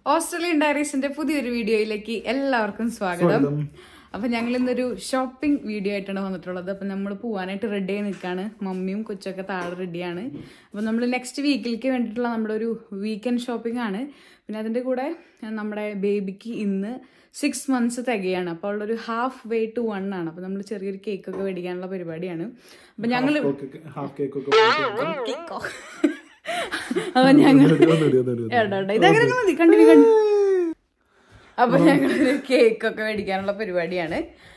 Australian ഡയറീസിന്റെ പുതിയൊരു വീഡിയോയിലേക്ക് എല്ലാവർക്കും സ്വാഗതം അപ്പൊ ഞങ്ങൾ ഇന്നൊരു ഷോപ്പിംഗ് വീഡിയോ ആയിട്ടാണ് വന്നിട്ടുള്ളത് അപ്പൊ നമ്മൾ പോവാനായിട്ട് റെഡി ആയി നിൽക്കാണ് മമ്മിയും കൊച്ചൊക്കെ താഴെ റെഡിയാണ് അപ്പൊ നമ്മൾ നെക്സ്റ്റ് വീക്കിലേക്ക് വേണ്ടിയിട്ടുള്ള നമ്മുടെ ഒരു വീക്കെൻഡ് ഷോപ്പിംഗ് ആണ് പിന്നെ അതിന്റെ കൂടെ നമ്മുടെ ബേബിക്ക് ഇന്ന് സിക്സ് മന്ത്സ് തികയാണ് അപ്പോൾ ഉള്ളൊരു ഹാഫ് വേ ടു വൺ ആണ് അപ്പൊ നമ്മൾ ചെറിയൊരു കേക്ക് ഒക്കെ മേടിക്കാനുള്ള പരിപാടിയാണ് അപ്പൊ ഞങ്ങൾ ഹാഫ് കേക്ക് ഒക്കെ കേക്കോ അപ്പൊ ഞങ്ങൾ എടാ, എടാ, ഇതങ്ങനെ മതി കണ്ടിന്യൂ കണ്ടു അപ്പൊ ഞങ്ങളൊരു കേക്ക് ഒക്കെ മേടിക്കാനുള്ള പരിപാടിയാണ്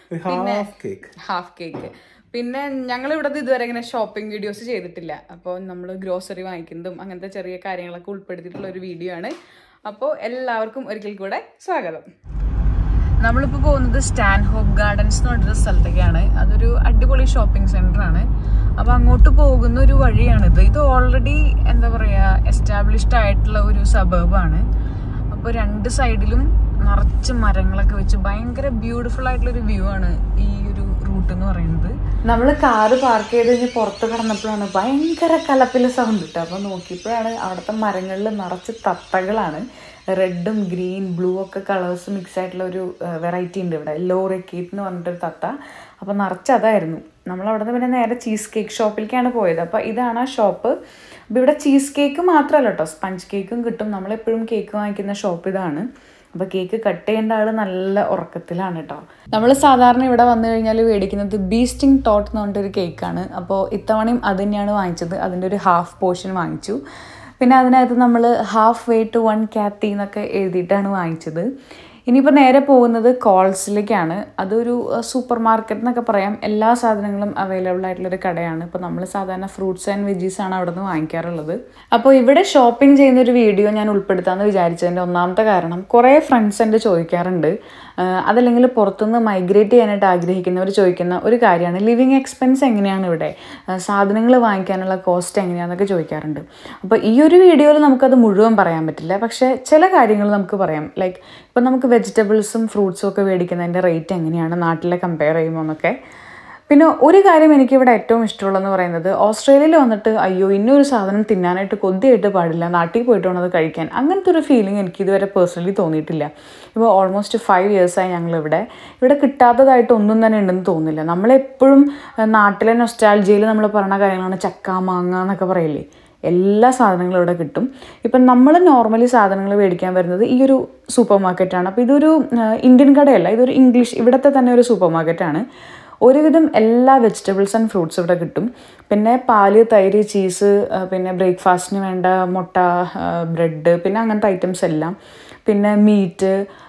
ഹാഫ് കേക്ക് ഹാഫ് കേക്ക് പിന്നെ ഞങ്ങൾ ഇവിടെ ഇതുവരെ ഇങ്ങനെ ഷോപ്പിംഗ് വീഡിയോസ് ചെയ്തിട്ടില്ല അപ്പോൾ നമ്മൾ ഗ്രോസറി വാങ്ങിക്കുന്നതും അങ്ങനത്തെ ചെറിയ കാര്യങ്ങളൊക്കെ ഉൾപ്പെടുത്തിയിട്ടുള്ള ഒരു വീഡിയോ ആണ് അപ്പോൾ എല്ലാവർക്കും ഒരിക്കൽ കൂടെ സ്വാഗതം നമ്മളിപ്പോൾ പോകുന്നത് സ്റ്റാൻ ഹോപ്പ് ഗാർഡൻസ് എന്ന് പറഞ്ഞൊരു സ്ഥലത്തേക്കാണ് അതൊരു അടിപൊളി ഷോപ്പിംഗ് സെന്റർ ആണ് അപ്പോൾ അങ്ങോട്ട് പോകുന്ന ഒരു വഴിയാണിത് ഇത് ഓൾറെഡി എന്താ പറയുക എസ്റ്റാബ്ലിഷ്ഡ് ആയിട്ടുള്ള ഒരു സബർബാണ് അപ്പോൾ രണ്ട് സൈഡിലും നിറച്ച് മരങ്ങളൊക്കെ വെച്ച് ഭയങ്കര ബ്യൂട്ടിഫുൾ ആയിട്ടുള്ള ഒരു വ്യൂ ആണ് ഈ ഒരു റൂട്ട് എന്ന് പറയുന്നത് നമ്മൾ കാറ് പാർക്ക് ചെയ്ത് കഴിഞ്ഞ് പുറത്ത് കടന്നപ്പോഴാണ് ഭയങ്കര കലപ്പിലെ സൗണ്ട് കിട്ടുക അപ്പോൾ നോക്കിയപ്പോഴാണ് അവിടുത്തെ മരങ്ങളിൽ നിറച്ച് തത്തകളാണ് റെഡും ഗ്രീൻ ബ്ലൂ ഒക്കെ കളേഴ്സ് മിക്സ് ആയിട്ടുള്ള ഒരു വെറൈറ്റി ഉണ്ട് ഇവിടെ ലോറെക്കേറ്റ് എന്ന് പറഞ്ഞിട്ടൊരു തത്ത അപ്പോൾ നിറച്ച് അതായിരുന്നു നമ്മൾ അവിടെ നിന്ന് പിന്നെ നേരെ ചീസ് കേക്ക് ഷോപ്പിലേക്കാണ് പോയത് അപ്പോൾ ഇതാണ് ആ ഷോപ്പ് അപ്പോൾ ഇവിടെ ചീസ് കേക്ക് മാത്രമല്ല കേട്ടോ സ്പഞ്ച് കേക്കും കിട്ടും നമ്മളെപ്പോഴും കേക്ക് വാങ്ങിക്കുന്ന ഷോപ്പ് ഇതാണ് അപ്പോൾ കേക്ക് കട്ട് ചെയ്യേണ്ട ആൾ നല്ല ഉറക്കത്തിലാണ് കേട്ടോ നമ്മൾ സാധാരണ ഇവിടെ വന്നു കഴിഞ്ഞാൽ മേടിക്കുന്നത് ബീസ്റ്റിംഗ് ടോട്ട് എന്ന് പറഞ്ഞിട്ടൊരു കേക്കാണ് അപ്പോൾ ഇത്തവണയും അത് തന്നെയാണ് വാങ്ങിച്ചത് അതിൻ്റെ ഒരു ഹാഫ് പോർഷൻ വാങ്ങിച്ചു പിന്നെ അതിനകത്ത് നമ്മൾ ഹാഫ് വേ ടു വൺ ക്യാത്തി എന്നൊക്കെ എഴുതിയിട്ടാണ് വാങ്ങിച്ചത് ഇനിയിപ്പോൾ നേരെ പോകുന്നത് കോൾസിലേക്കാണ് അതൊരു സൂപ്പർ മാർക്കറ്റ് എന്നൊക്കെ പറയാം എല്ലാ സാധനങ്ങളും അവൈലബിൾ ആയിട്ടുള്ളൊരു കടയാണ് ഇപ്പോൾ നമ്മൾ സാധാരണ ഫ്രൂട്ട്സ് ആൻഡ് വെജീസ് ആണ് അവിടെ നിന്ന് വാങ്ങിക്കാറുള്ളത് അപ്പോൾ ഇവിടെ ഷോപ്പിംഗ് ചെയ്യുന്ന ഒരു വീഡിയോ ഞാൻ ഉൾപ്പെടുത്താമെന്ന് വിചാരിച്ചതിൻ്റെ ഒന്നാമത്തെ കാരണം കുറേ ഫ്രണ്ട്സ് എൻ്റെ ചോദിക്കാറുണ്ട് ആഹ് അതല്ലെങ്കിൽ പുറത്തുനിന്ന് മൈഗ്രേറ്റ് ചെയ്യാനായിട്ട് ആഗ്രഹിക്കുന്നവർ ചോദിക്കുന്ന ഒരു കാര്യമാണ് ലിവിങ് എക്സ്പെൻസ് എങ്ങനെയാണ് ഇവിടെ സാധനങ്ങൾ വാങ്ങിക്കാനുള്ള കോസ്റ്റ് എങ്ങനെയാണെന്നൊക്കെ ചോദിക്കാറുണ്ട് അപ്പോൾ ഈ ഒരു വീഡിയോയിൽ നമുക്കത് മുഴുവൻ പറയാൻ പറ്റില്ല പക്ഷേ ചില കാര്യങ്ങൾ നമുക്ക് പറയാം ലൈക്ക് ഇപ്പം നമുക്ക് വെജിറ്റബിൾസും ഫ്രൂട്ട്സും ഒക്കെ മേടിക്കുന്നതിൻ്റെ റേറ്റ് എങ്ങനെയാണ് നാട്ടിലെ കമ്പയർ ചെയ്യുമ്പോൾ എന്നൊക്കെ പിന്നെ ഒരു കാര്യം എനിക്കിവിടെ ഏറ്റവും ഇഷ്ടമുള്ളതെന്ന് പറയുന്നത് ഓസ്ട്രേലിയയിൽ വന്നിട്ട് അയ്യോ ഇന്നൊരു സാധനം തിന്നാനായിട്ട് കൊതിയായിട്ട് പാടില്ല നാട്ടിൽ പോയിട്ട് വേണം അത് കഴിക്കാൻ അങ്ങനത്തെ ഒരു ഫീലിംഗ് എനിക്ക് ഇതുവരെ പേഴ്സണലി തോന്നിയിട്ടില്ല ഇപ്പോൾ ഓൾമോസ്റ്റ് ഫൈവ് ഇയേഴ്സായി ഞങ്ങളിവിടെ ഇവിടെ കിട്ടാത്തതായിട്ട് ഒന്നും തന്നെ ഉണ്ടെന്ന് തോന്നുന്നില്ല നമ്മളെപ്പോഴും ഏഹ്, നാട്ടിലെ നൊസ്റ്റാൾജിയയിൽ നമ്മൾ പറയുന്ന കാര്യങ്ങളാണ് ചക്ക മാങ്ങ എന്നൊക്കെ പറയില്ലേ എല്ലാ സാധനങ്ങളും ഇവിടെ കിട്ടും ഇപ്പം നമ്മൾ നോർമലി സാധനങ്ങൾ മേടിക്കാൻ വരുന്നത് ഈ ഒരു സൂപ്പർ മാർക്കറ്റാണ് അപ്പോൾ ഇതൊരു ഏഹ്, ഇന്ത്യൻ കടയല്ല ഇതൊരു ഇംഗ്ലീഷ് ഇവിടുത്തെ തന്നെ ഒരു സൂപ്പർ മാർക്കറ്റാണ് ഒരുവിധം എല്ലാ വെജിറ്റബിൾസ് ആൻഡ് ഫ്രൂട്ട്സ് ഇവിടെ കിട്ടും പിന്നെ പാല് തൈര് ചീസ് ആ, പിന്നെ ബ്രേക്ക്ഫാസ്റ്റിന് വേണ്ട മുട്ട ബ്രെഡ് പിന്നെ അങ്ങനത്തെ ഐറ്റംസ് എല്ലാം പിന്നെ മീറ്റ്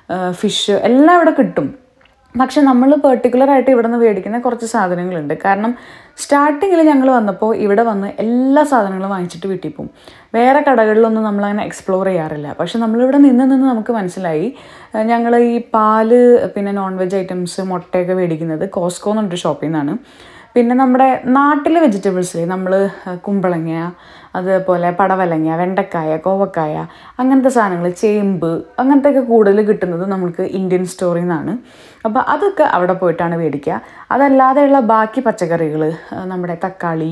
ഫിഷ് എല്ലാം ഇവിടെ കിട്ടും പക്ഷെ നമ്മൾ പെർട്ടിക്കുലർ ആയിട്ട് ഇവിടെ നിന്ന് മേടിക്കുന്ന കുറച്ച് സാധനങ്ങളുണ്ട് കാരണം സ്റ്റാർട്ടിങ്ങിൽ ഞങ്ങൾ വന്നപ്പോൾ ഇവിടെ വന്ന് എല്ലാ സാധനങ്ങളും വാങ്ങിച്ചിട്ട് വീട്ടിൽ പോകും വേറെ കടകളിലൊന്നും നമ്മളങ്ങനെ എക്സ്പ്ലോർ ചെയ്യാറില്ല പക്ഷെ നമ്മളിവിടെ നിന്ന് നിന്ന് നമുക്ക് മനസ്സിലായി ഞങ്ങൾ ഈ പാല് പിന്നെ നോൺ വെജ് ഐറ്റംസ് മുട്ടയൊക്കെ മേടിക്കുന്നത് കോസ്കോ എന്ന് പറഞ്ഞിട്ട് ഷോപ്പിൽ നിന്നാണ് പിന്നെ നമ്മുടെ നാട്ടിലെ വെജിറ്റബിൾസിൽ നമ്മൾ കുമ്പളങ്ങ അതുപോലെ പടവലങ്ങ വെണ്ടക്കായ കോവക്കായ അങ്ങനത്തെ സാധനങ്ങൾ ചേമ്പ് അങ്ങനത്തെയൊക്കെ കൂടുതൽ കിട്ടുന്നത് നമുക്ക് ഇന്ത്യൻ സ്റ്റോറിൽ നിന്നാണ് അപ്പോൾ അതൊക്കെ അവിടെ പോയിട്ടാണ് മേടിക്കുക അതല്ലാതെയുള്ള ബാക്കി പച്ചക്കറികൾ നമ്മുടെ തക്കാളി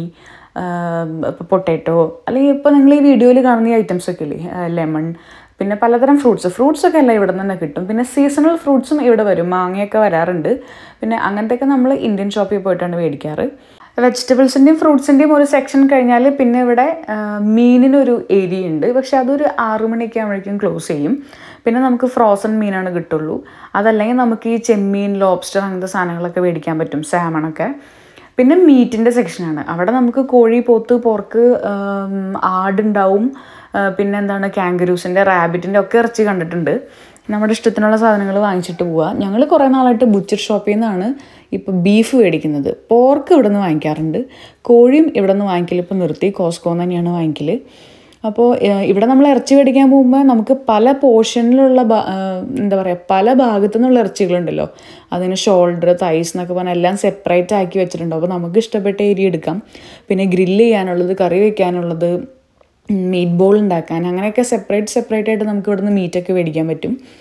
ഇപ്പോൾ പൊട്ടാറ്റോ അല്ലെങ്കിൽ ഇപ്പോൾ നിങ്ങൾ ഈ വീഡിയോയിൽ കാണുന്ന ഈ ഐറ്റംസ് ഒക്കെ ഇല്ലേ ലെമൺ പിന്നെ പലതരം ഫ്രൂട്ട്സ് ഫ്രൂട്ട്സ് ഒക്കെ എല്ലാം ഇവിടെ നിന്ന് തന്നെ കിട്ടും പിന്നെ സീസണൽ ഫ്രൂട്ട്സും ഇവിടെ വരും മാങ്ങയൊക്കെ വരാറുണ്ട് പിന്നെ അങ്ങനത്തെയൊക്കെ നമ്മൾ ഇന്ത്യൻ ഷോപ്പിൽ പോയിട്ടാണ് മേടിക്കാറ് വെജിറ്റബിൾസിൻ്റെയും ഫ്രൂട്ട്സിൻ്റെയും ഒരു സെക്ഷൻ കഴിഞ്ഞാൽ പിന്നെ ഇവിടെ ആ, മീനിനൊരു ഏരിയ ഉണ്ട് പക്ഷെ അതൊരു ആറു മണിയൊക്കെ ആകുമ്പോഴേക്കും ക്ലോസ് ചെയ്യും പിന്നെ നമുക്ക് ഫ്രോസൺ മീനാണ് കിട്ടുള്ളൂ അതല്ലെങ്കിൽ നമുക്ക് ഈ ചെമ്മീൻ ലോബ്സ്റ്റർ അങ്ങനത്തെ സാധനങ്ങളൊക്കെ മേടിക്കാൻ പറ്റും സാമണൊക്കെ പിന്നെ മീറ്റിൻ്റെ സെക്ഷനാണ് അവിടെ നമുക്ക് കോഴി പോത്ത് പോർക്ക് ആം, ആടുണ്ടാവും ആ, പിന്നെ എന്താണ് കാങ്കരൂസിൻ്റെ റാബിറ്റിൻ്റെ ഒക്കെ ഇറച്ചി കണ്ടിട്ടുണ്ട് നമ്മുടെ ഇഷ്ടത്തിനുള്ള സാധനങ്ങൾ വാങ്ങിച്ചിട്ട് പോവുക ഞങ്ങൾ കുറേ നാളായിട്ട് ബുച്ചർ ഷോപ്പിൽ നിന്നാണ് ഇപ്പോൾ ബീഫ് മേടിക്കുന്നത് പോർക്ക് ഇവിടെ നിന്ന് വാങ്ങിക്കാറുണ്ട് കോഴിയും ഇവിടെ നിന്ന് വാങ്ങിക്കൽ ഇപ്പോൾ നിർത്തി കോസ്കോ തന്നെയാണ് വാങ്ങിക്കൽ അപ്പോൾ ഏഹ്, ഇവിടെ നമ്മൾ ഇറച്ചി മേടിക്കാൻ പോകുമ്പോൾ നമുക്ക് പല പോർഷനിലുള്ള ഭാ- ഏഹ്, എന്താ പറയുക പല ഭാഗത്തു നിന്നുള്ള ഇറച്ചികളുണ്ടല്ലോ അതിന് ഷോൾഡർ തൈസ് എന്നൊക്കെ പറഞ്ഞാൽ എല്ലാം സെപ്പറേറ്റ് ആക്കി വെച്ചിട്ടുണ്ടോ അപ്പോൾ നമുക്ക് ഇഷ്ടപ്പെട്ട ഏരിയ എടുക്കാം പിന്നെ ഗ്രില്ല് ചെയ്യാനുള്ളത് കറി വെക്കാനുള്ളത് മീറ്റ് ബോൾ ഉണ്ടാക്കാൻ അങ്ങനെയൊക്കെ സെപ്പറേറ്റ് സെപ്പറേറ്റ് ആയിട്ട് നമുക്ക് ഇവിടുന്ന് മീറ്റൊക്കെ മേടിക്കാൻ പറ്റും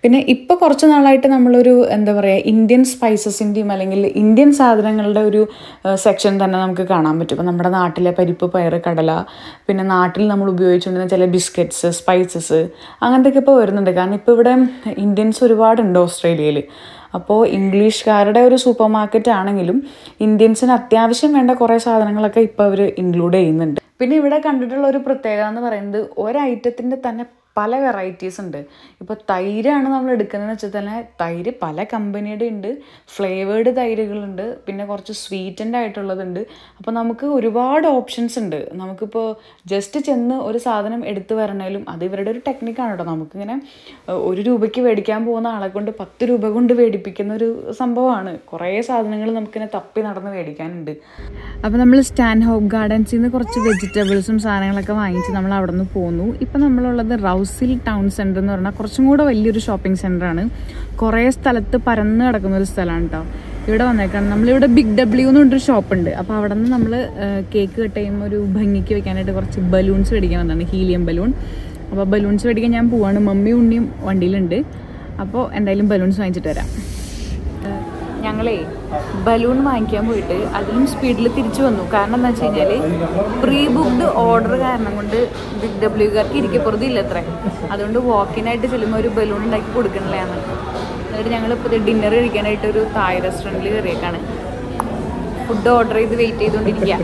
പിന്നെ ഇപ്പോൾ കുറച്ച് നാളായിട്ട് നമ്മളൊരു എന്താ പറയുക ഇന്ത്യൻ സ്പൈസസിൻ്റെയും അല്ലെങ്കിൽ ഇന്ത്യൻ സാധനങ്ങളുടെ ഒരു സെക്ഷൻ തന്നെ നമുക്ക് കാണാൻ പറ്റും ഇപ്പോൾ നമ്മുടെ നാട്ടിലെ പരിപ്പ് പയറ് കടല പിന്നെ നാട്ടിൽ നമ്മൾ ഉപയോഗിച്ചുകൊണ്ടിരുന്ന ചില ബിസ്ക്കറ്റ്സ് സ്പൈസസ് അങ്ങനത്തെയൊക്കെ ഇപ്പോൾ വരുന്നുണ്ട് കാരണം ഇപ്പോൾ ഇവിടെ ഇന്ത്യൻസ് ഒരുപാടുണ്ട് ഓസ്ട്രേലിയയിൽ അപ്പോൾ ഇംഗ്ലീഷുകാരുടെ ഒരു സൂപ്പർ മാർക്കറ്റ് ആണെങ്കിലും ഇന്ത്യൻസിന് അത്യാവശ്യം വേണ്ട കുറേ സാധനങ്ങളൊക്കെ ഇപ്പോൾ അവർ ഇൻക്ലൂഡ് ചെയ്യുന്നുണ്ട് പിന്നെ ഇവിടെ കണ്ടിട്ടുള്ള ഒരു പ്രത്യേകത എന്ന് പറയുന്നത് ഒരു ഐറ്റത്തിൻ്റെ തന്നെ പല വെറൈറ്റീസ് ഉണ്ട് ഇപ്പോൾ തൈരാണ് നമ്മൾ എടുക്കുന്നതെന്ന് വെച്ചാൽ തന്നെ തൈര് പല കമ്പനിയുടെ ഉണ്ട് ഫ്ലേവേഡ് തൈരുകളുണ്ട് പിന്നെ കുറച്ച് സ്വീറ്റൻഡ് ആയിട്ടുള്ളതുണ്ട് അപ്പോൾ നമുക്ക് ഒരുപാട് ഓപ്ഷൻസ് ഉണ്ട് നമുക്കിപ്പോൾ ജസ്റ്റ് ചെന്ന് ഒരു സാധനം എടുത്തു വരണേലും അത് ഇവരുടെ ഒരു ടെക്നിക്കാണ് കേട്ടോ നമുക്കിങ്ങനെ ഏഹ്, ഒരു രൂപയ്ക്ക് മേടിക്കാൻ പോകുന്ന ആളെ കൊണ്ട് പത്ത് രൂപ കൊണ്ട് മേടിപ്പിക്കുന്ന ഒരു സംഭവമാണ് കുറേ സാധനങ്ങൾ നമുക്കിങ്ങനെ തപ്പി നടന്ന് മേടിക്കാനുണ്ട് അപ്പോൾ നമ്മൾ സ്റ്റാൻ ഹോപ്പ് ഗാർഡൻസിൽ നിന്ന് കുറച്ച് വെജിറ്റബിൾസും സാധനങ്ങളൊക്കെ വാങ്ങിച്ച് നമ്മൾ അവിടെ നിന്ന് പോന്നു ഇപ്പം നമ്മളുള്ളത് റൗസിൽ ടൗൺ സെൻറ്റർ എന്ന് പറഞ്ഞാൽ കുറച്ചും കൂടെ വലിയൊരു ഷോപ്പിംഗ് സെൻ്ററാണ് കുറേ സ്ഥലത്ത് പരന്ന് കിടക്കുന്ന ഒരു സ്ഥലമാണ് കേട്ടോ ഇവിടെ വന്നേക്കാണ് നമ്മളിവിടെ ബിഗ് ഡബ്ല്യു എന്ന് പറഞ്ഞൊരു ഷോപ്പുണ്ട് അപ്പോൾ അവിടെ നിന്ന് നമ്മൾ കേക്ക് കട്ട് ചെയ്യുമ്പോൾ ഒരു ഭംഗിക്ക് വെക്കാനായിട്ട് കുറച്ച് ബലൂൺസ് മേടിക്കാൻ വന്നതാണ് ഹീലിയം ബലൂൺ അപ്പോൾ ബലൂൺസ് മേടിക്കാൻ ഞാൻ പോവാണ് മമ്മിയും ഉണ്ണിയും വണ്ടിയിലുണ്ട് അപ്പോൾ എന്തായാലും ബലൂൺസ് വാങ്ങിച്ചിട്ട് വരാം ഞങ്ങളേ ബലൂൺ വാങ്ങിക്കാൻ പോയിട്ട് അതിലും സ്പീഡിൽ തിരിച്ചു വന്നു കാരണം എന്താ വെച്ച് കഴിഞ്ഞാൽ പ്രീ ബുക്ക്ഡ് ഓർഡർ കാരണം കൊണ്ട് ബിഗ് ഡബ്ല്യുകാർക്ക് ഇരിക്കപ്പുറത്ത് ഇല്ല അത്രേ അതുകൊണ്ട് വാക്കിനായിട്ട് ചെല്ലുമ്പോൾ ഒരു ബലൂൺ ഉണ്ടാക്കി കൊടുക്കണില്ലാന്ന് എന്നിട്ട് ഞങ്ങൾ ഇപ്പോൾ ഡിന്നർ കഴിക്കാനായിട്ട് ഒരു തായ് റെസ്റ്റോറൻറ്റിൽ കയറിയേക്കാണ് ഫുഡ് ഓർഡർ ചെയ്ത് വെയിറ്റ് ചെയ്തുകൊണ്ടിരിക്കുക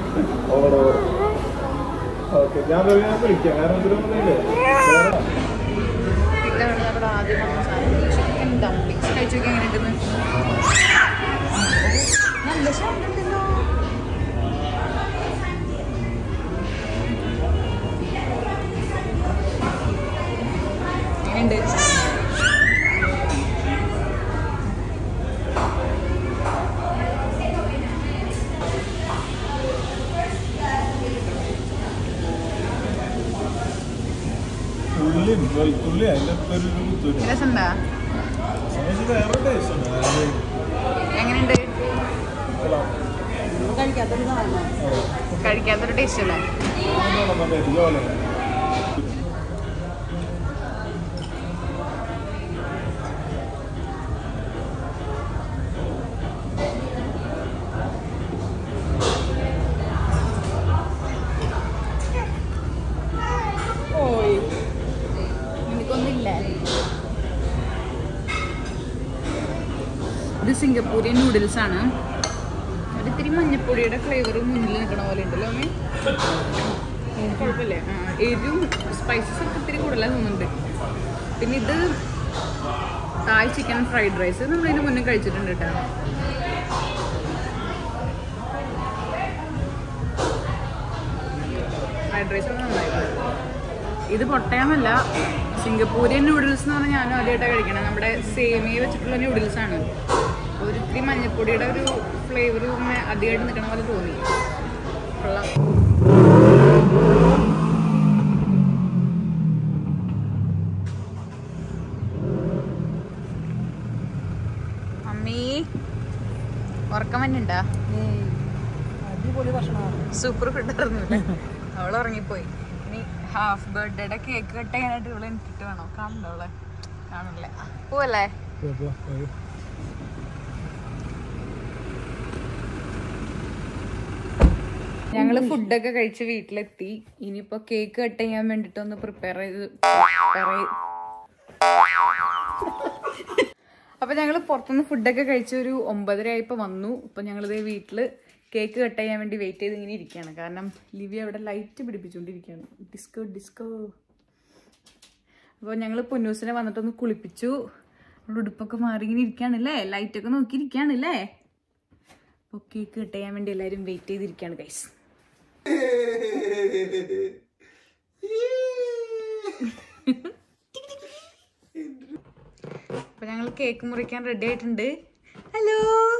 ഓക്കെ ഞാൻ വരും, ഞാൻ വിളിക്കാം കാരണം ഇതിലൊന്നുമില്ലേ ഇതാണ് നമ്മുടെ ആദ്യം വന്ന സാധനം ചിക്കൻ ഡംപ്ലിങ്സ് കഴിച്ചു നോക്കി എങ്ങനെയുണ്ടെന്ന് നല്ല ശബ്ദമുണ്ടല്ലോ എങ്ങനെയുണ്ട് ഉള്ളിയും വെളുത്തുള്ളി അതിൻ്റെ ഒക്കെ ഒരു കുത്തൂര് രസമുണ്ടാ സമയത്ത് വേറെ ടേസ്റ്റ് ഉണ്ട് അതായത് എങ്ങനെയുണ്ട് കഴിക്കാത്തൊരു ടേസ്റ്റ് അല്ലേ നമ്മൾ ഇതുപോലെ ഓയ് എനിക്കൊന്നില്ല ഇത് സിംഗപ്പൂരിയൻ നൂഡിൽസ് ആണ് ഒരിത്തിരി മഞ്ഞപ്പൊടിയുടെ ഫ്ലേവർ മുന്നിൽ നിൽക്കണ പോലെ ഉണ്ടല്ലോ അമ്മേ കുഴപ്പമില്ല ആ, എരിവും സ്പൈസസ് ഒക്കെ ഇത്തിരി കൂടുതലാണ് തോന്നുന്നുണ്ട് പിന്നെ ഇത് തായ് ചിക്കൻ ഫ്രൈഡ് റൈസ് നമ്മളിതിന് മുന്നേ കഴിച്ചിട്ടുണ്ട് കേട്ടോ ഫ്രൈഡ് റൈസ് ഒക്കെ നന്നായിരുന്നു ഇത് പൊട്ടയാന്നല്ല സിംഗപ്പൂരിയൻ നൂഡിൽസ് എന്ന് പറഞ്ഞാൽ ഞാനും ആദ്യമായിട്ടാണ് കഴിക്കണത് നമ്മുടെ സേമിയ വെച്ചിട്ടുള്ള നൂഡിൽസ് ആണ് ഒരു ഇത്തിരി മഞ്ഞപ്പൊടിയുടെ ഒരു ഫ്ലേവർ ഇങ്ങനെ അധികമായിട്ട് നിൽക്കണ പോലെ തോന്നി കൊള്ളാം അമ്മീ ഉറക്കം വന്നുണ്ടാ സൂപ്പർ ഫുഡായിരുന്നു അവൾ ഉറങ്ങിപ്പോയി ഇനി ഹാഫ് ബർത്ത്ഡേയുടെ കേക്ക് കട്ട് ചെയ്യാനായിട്ട് ഇവളെ എനിക്കിട്ട് വേണോ കാണണ്ടോ അവളെ കാണില്ല പോവല്ലേ ഞങ്ങൾ ഫുഡൊക്കെ കഴിച്ച് വീട്ടിലെത്തി ഇനിയിപ്പോ കേക്ക് കട്ട് ചെയ്യാൻ വേണ്ടിട്ട് ഒന്ന് പ്രിപ്പയർ ചെയ്ത് prepare- അപ്പൊ ഞങ്ങൾ പുറത്തുനിന്ന് ഫുഡൊക്കെ കഴിച്ച് ഒരു ഒമ്പതര ആയപ്പോൾ വന്നു ഇപ്പൊ ഞങ്ങളിത് വീട്ടില് കേക്ക് കട്ട് ചെയ്യാൻ വേണ്ടി വെയിറ്റ് ചെയ്ത് ഇങ്ങനെ ഇരിക്കുകയാണ് കാരണം ലിവി അവിടെ ലൈറ്റ് പിടിപ്പിച്ചുകൊണ്ടിരിക്കുകയാണ് ഡിസ്കോ ഡിസ്കോ അപ്പോൾ ഞങ്ങൾ പൊന്നൂസിനെ വന്നിട്ടൊന്ന് കുളിപ്പിച്ചു അവിടെ ഉടുപ്പൊക്കെ മാറി ഇങ്ങനെ ഇരിക്കുകയാണല്ലേ ലൈറ്റൊക്കെ നോക്കി ഇരിക്കുകയാണല്ലേ അപ്പോൾ കേക്ക് കട്ട് ചെയ്യാൻ വേണ്ടി എല്ലാവരും വെയിറ്റ് ചെയ്തിരിക്കുകയാണ് ഗൈസ് അപ്പൊ ഞങ്ങൾ കേക്ക് മുറിക്കാൻ റെഡി ആയിട്ടുണ്ട് ഹലോ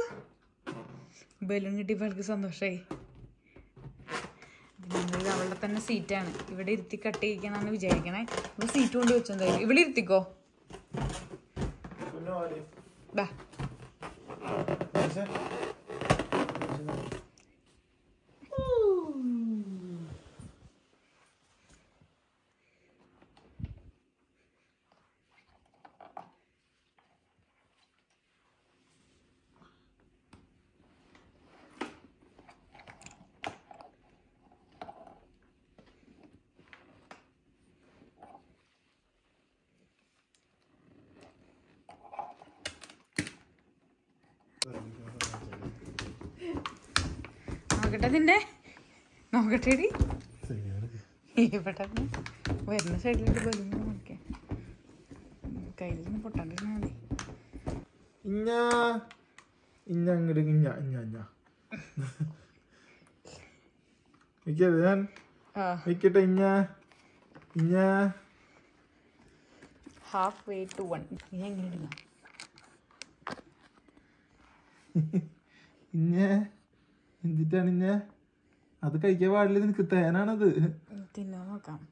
ബലൂൺ കിട്ടിയപ്പോൾ അവൾക്ക് സന്തോഷമായി ഞങ്ങൾ അവളുടെ തന്നെ സീറ്റാണ് ഇവിടെ ഇരുത്തി കട്ട് ചെയ്യിക്കാന്നാണ് വിചാരിക്കണേ അപ്പൊ സീറ്റ് കൊണ്ട് വെച്ചെന്തായാലും ഇവിടെ ഇരുത്തിക്കോ ബാ നോക്കട്ടെ നിന്റെ നോക്കട്ടെ ഡി ഇവിടെ വരുന്ന സൈഡിലോട്ട് ബലൂൺ നോക്കിയാ കയ്യിൽ നിന്ന് പൊട്ടാണ്ടിരുന്നാ മതി ഇഞ്ഞ ഇഞ്ഞ അങ്ങോട്ട് ഇഞ്ഞ ഇഞ്ഞ ഇഞ്ഞ നിക്കത് ഞാൻ ആ നിക്കട്ടെ ഇഞ്ഞ ഇഞ്ഞ ഹാഫ് വേ ടു വൺ നീ എങ്ങനെ ഇടുന്ന ഇഞ്ഞ എന്തിട്ടാണ് ഇഞ്ഞ അത് കഴിക്കാൻ പാടില്ല നിനക്ക് തേനാണത് തിന്നാൻ നോക്കാം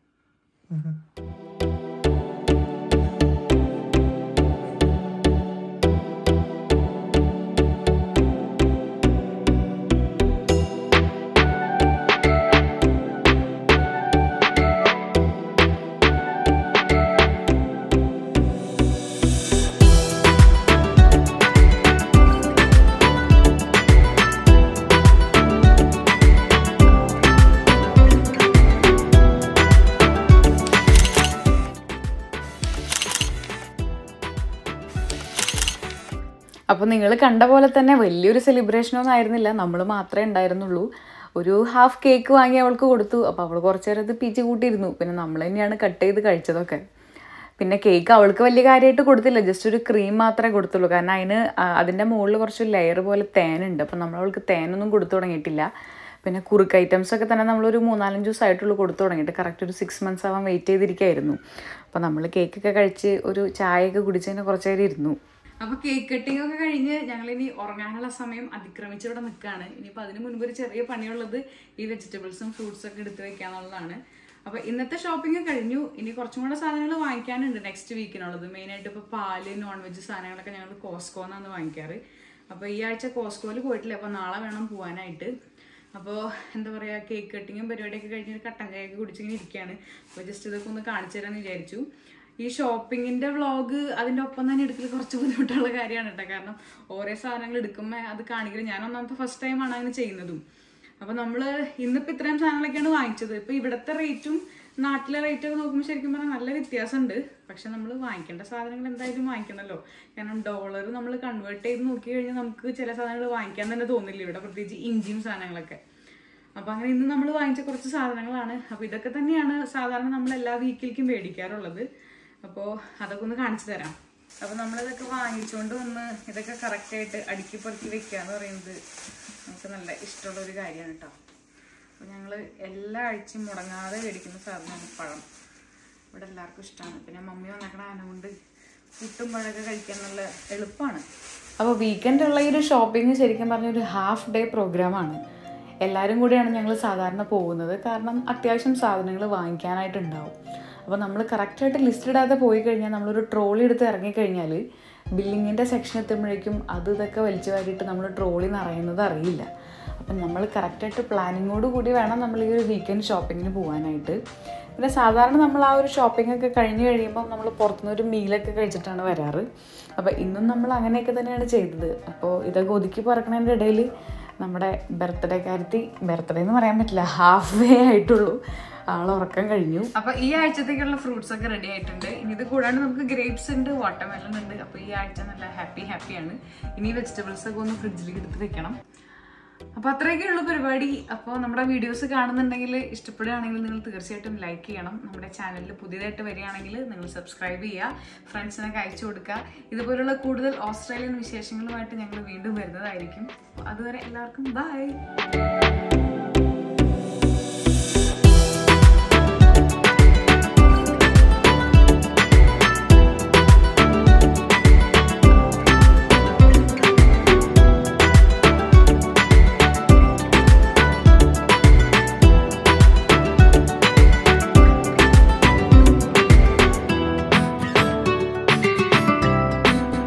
അപ്പോൾ നിങ്ങൾ കണ്ട പോലെ തന്നെ വലിയൊരു സെലിബ്രേഷനൊന്നും ആയിരുന്നില്ല നമ്മൾ മാത്രമേ ഉണ്ടായിരുന്നുള്ളൂ ഒരു ഹാഫ് കേക്ക് വാങ്ങി അവൾക്ക് കൊടുത്തു അപ്പോൾ അവൾ കുറച്ച് നേരം അത് പിച്ച് കൂട്ടിയിരുന്നു പിന്നെ നമ്മൾ തന്നെയാണ് കട്ട് ചെയ്ത് കഴിച്ചതൊക്കെ പിന്നെ കേക്ക് അവൾക്ക് വലിയ കാര്യമായിട്ട് കൊടുത്തില്ല ജസ്റ്റ് ഒരു ക്രീം മാത്രമേ കൊടുത്തുള്ളൂ കാരണം അതിന് ആ- അതിൻ്റെ മുകളിൽ കുറച്ച് ലെയർ പോലെ തേനുണ്ട് അപ്പോൾ നമ്മൾ അവൾക്ക് തേനൊന്നും കൊടുത്തു തുടങ്ങിയിട്ടില്ല പിന്നെ കുറുക്ക് ഐറ്റംസ് ഒക്കെ തന്നെ നമ്മളൊരു മൂന്നാലഞ്ച് ദിവസമായിട്ടുള്ളൂ കൊടുത്തു തുടങ്ങിയിട്ട് കറക്റ്റ് ഒരു സിക്സ് മന്ത്സ് ആവാൻ വെയിറ്റ് ചെയ്തിരിക്കുകയായിരുന്നു അപ്പോൾ നമ്മൾ കേക്കൊക്കെ കഴിച്ച് ഒരു ചായയൊക്കെ കുടിച്ചതിന് കുറച്ച് നേരം ഇരുന്നു അപ്പൊ കേക്ക് കട്ടിംഗ് ഒക്കെ കഴിഞ്ഞ് ഞങ്ങൾ ഇനി ഉറങ്ങാനുള്ള സമയം അതിക്രമിച്ച് ഇവിടെ നിൽക്കുകയാണ് ഇനിയിപ്പോൾ അതിന് മുൻപ് ഒരു ചെറിയ പണിയുള്ളത് ഈ വെജിറ്റബിൾസും ഫ്രൂട്ട്സും ഒക്കെ എടുത്ത് വെക്കാന്നുള്ളതാണ് അപ്പൊ ഇന്നത്തെ ഷോപ്പിംഗ് കഴിഞ്ഞു ഇനി കുറച്ചും കൂടെ സാധനങ്ങൾ വാങ്ങിക്കാനുണ്ട് നെക്സ്റ്റ് വീക്കിനുള്ളത് മെയിനായിട്ട് ഇപ്പോൾ പാല് നോൺ വെജ് സാധനങ്ങളൊക്കെ ഞങ്ങൾ കോസ്കോന്നാണ് വാങ്ങിക്കാറ് അപ്പോൾ ഈ ആഴ്ച കോസ്കോയിൽ പോയിട്ടില്ല അപ്പോൾ നാളെ വേണം പോകാനായിട്ട് അപ്പോൾ എന്താ പറയുക കേക്ക് കട്ടിങ്ങും പരിപാടിയൊക്കെ കഴിഞ്ഞ് ഒരു കട്ടൻ ചായയൊക്കെ കുടിച്ചിങ്ങനെ ഇരിക്കുകയാണ് അപ്പോൾ ജസ്റ്റ് ഇതൊക്കെ ഒന്ന് കാണിച്ചു തരാമെന്ന് വിചാരിച്ചു ഈ ഷോപ്പിങ്ങിന്റെ വ്ളോഗ് അതിന്റെ ഒപ്പം തന്നെ എടുക്കൽ കുറച്ച് ബുദ്ധിമുട്ടുള്ള കാര്യമാണ് കേട്ടോ കാരണം ഓരോ സാധനങ്ങൾ എടുക്കുമ്പോൾ അത് കാണിക്കൽ ഞാൻ ഒന്നാമത്തെ ഫസ്റ്റ് ടൈമാണ് അങ്ങനെ ചെയ്യുന്നതും അപ്പൊ നമ്മള് ഇന്നിപ്പോ ഇത്രയും സാധനങ്ങളൊക്കെയാണ് വാങ്ങിച്ചത് ഇപ്പൊ ഇവിടുത്തെ റേറ്റും നാട്ടിലെ റേറ്റ് ഒക്കെ നോക്കുമ്പോൾ ശരിക്കും പറഞ്ഞാൽ നല്ല വ്യത്യാസമുണ്ട് പക്ഷെ നമ്മൾ വാങ്ങിക്കേണ്ട സാധനങ്ങൾ എന്തായാലും വാങ്ങിക്കണമല്ലോ കാരണം ഡോളർ നമ്മൾ കൺവേർട്ട് ചെയ്ത് നോക്കി കഴിഞ്ഞാൽ നമുക്ക് ചില സാധനങ്ങൾ വാങ്ങിക്കാൻ തന്നെ തോന്നില്ല ഇവിടെ പ്രത്യേകിച്ച് ഇഞ്ചിയും സാധനങ്ങളൊക്കെ അപ്പൊ അങ്ങനെ ഇന്ന് നമ്മൾ വാങ്ങിച്ച കുറച്ച് സാധനങ്ങളാണ് അപ്പൊ ഇതൊക്കെ തന്നെയാണ് സാധാരണ നമ്മൾ എല്ലാ വീക്കിലേക്കും മേടിക്കാറുള്ളത് അപ്പോൾ അതൊക്കെ ഒന്ന് കാണിച്ചു തരാം അപ്പൊ നമ്മളിതൊക്കെ വാങ്ങിച്ചുകൊണ്ട് വന്ന് ഇതൊക്കെ correct ആയിട്ട് അടുക്കി പെറുക്കി വെക്കുക എന്ന് പറയുന്നത് നമുക്ക് നല്ല ഇഷ്ടമുള്ള ഒരു കാര്യമാണ് കേട്ടോ അപ്പൊ ഞങ്ങൾ എല്ലാ ആഴ്ചയും മുടങ്ങാതെ മേടിക്കുന്ന സാധനമാണ് പഴം ഇവിടെ എല്ലാവർക്കും ഇഷ്ടമാണ് പിന്നെ മമ്മി വന്നേക്കണ ആന കൊണ്ട് പുട്ടും പഴമൊക്കെ കഴിക്കാൻ നല്ല എളുപ്പമാണ് അപ്പോൾ വീക്കെൻഡുള്ള ഈ ഒരു ഷോപ്പിംഗ് ശരിക്കും പറഞ്ഞ ഒരു ഹാഫ് ഡേ പ്രോഗ്രാമാണ് എല്ലാവരും കൂടിയാണ് ഞങ്ങൾ സാധാരണ പോകുന്നത് കാരണം അത്യാവശ്യം സാധനങ്ങൾ വാങ്ങിക്കാനായിട്ടുണ്ടാവും അപ്പോൾ നമ്മൾ കറക്റ്റായിട്ട് ലിസ്റ്റ് ഇടാതെ പോയി കഴിഞ്ഞാൽ നമ്മളൊരു ട്രോളി എടുത്ത് ഇറങ്ങിക്കഴിഞ്ഞാൽ ബില്ലിങ്ങിൻ്റെ സെക്ഷൻ എത്തുമ്പോഴേക്കും അത് ഇതൊക്കെ വലിച്ചു വാരിയിട്ട് നമ്മൾ ട്രോളി നിറയുന്നത് അറിയില്ല അപ്പം നമ്മൾ കറക്റ്റായിട്ട് പ്ലാനിങ്ങോട് കൂടി വേണം നമ്മൾ ഈ ഒരു വീക്കെൻഡ് ഷോപ്പിങ്ങിന് പോകാനായിട്ട് പിന്നെ സാധാരണ നമ്മൾ ആ ഒരു ഷോപ്പിംഗ് ഒക്കെ കഴിഞ്ഞ് കഴിയുമ്പോൾ നമ്മൾ പുറത്തുനിന്ന് ഒരു മീലൊക്കെ കഴിച്ചിട്ടാണ് വരാറ് അപ്പോൾ ഇന്നും നമ്മൾ അങ്ങനെയൊക്കെ തന്നെയാണ് ചെയ്തത് അപ്പോൾ ഇതൊക്കെ ഒതുക്കി പറക്കണതിൻ്റെ ഇടയിൽ നമ്മുടെ ബർത്ത്ഡേ കാര്യത്തിൽ ബർത്ത്ഡേ എന്ന് പറയാൻ പറ്റില്ല ഹാഫ് വേ ആയിട്ടുള്ളൂ ആൾ ഉറക്കം കഴിഞ്ഞു അപ്പൊ ഈ ആഴ്ചത്തേക്കുള്ള ഫ്രൂട്ട്സ് ഒക്കെ റെഡി ആയിട്ടുണ്ട് ഇനി ഇത് കൂടാണ്ട് നമുക്ക് ഗ്രേപ്സ് ഉണ്ട് വാട്ടർമെലൺ ഉണ്ട് അപ്പൊ ഈ ആഴ്ച നല്ല ഹാപ്പി ഹാപ്പിയാണ് ഇനി വെജിറ്റബിൾസ് ഒക്കെ ഒന്ന് ഫ്രിഡ്ജിൽ എടുത്ത് വെക്കണം അപ്പോൾ അത്രയൊക്കെയുള്ള പരിപാടി അപ്പോൾ നമ്മുടെ വീഡിയോസ് കാണുന്നുണ്ടെങ്കിൽ ഇഷ്ടപ്പെടുകയാണെങ്കിൽ നിങ്ങൾ തീർച്ചയായിട്ടും ലൈക്ക് ചെയ്യണം നമ്മുടെ ചാനലിൽ പുതിയതായിട്ട് വരികയാണെങ്കിൽ നിങ്ങൾ സബ്സ്ക്രൈബ് ചെയ്യുക ഫ്രണ്ട്സിനൊക്കെ അയച്ചു കൊടുക്കുക ഇതുപോലുള്ള കൂടുതൽ ഓസ്ട്രേലിയൻ വിശേഷങ്ങളുമായിട്ട് ഞങ്ങൾ വീണ്ടും വരുന്നതായിരിക്കും അതുവരെ എല്ലാവർക്കും ബൈ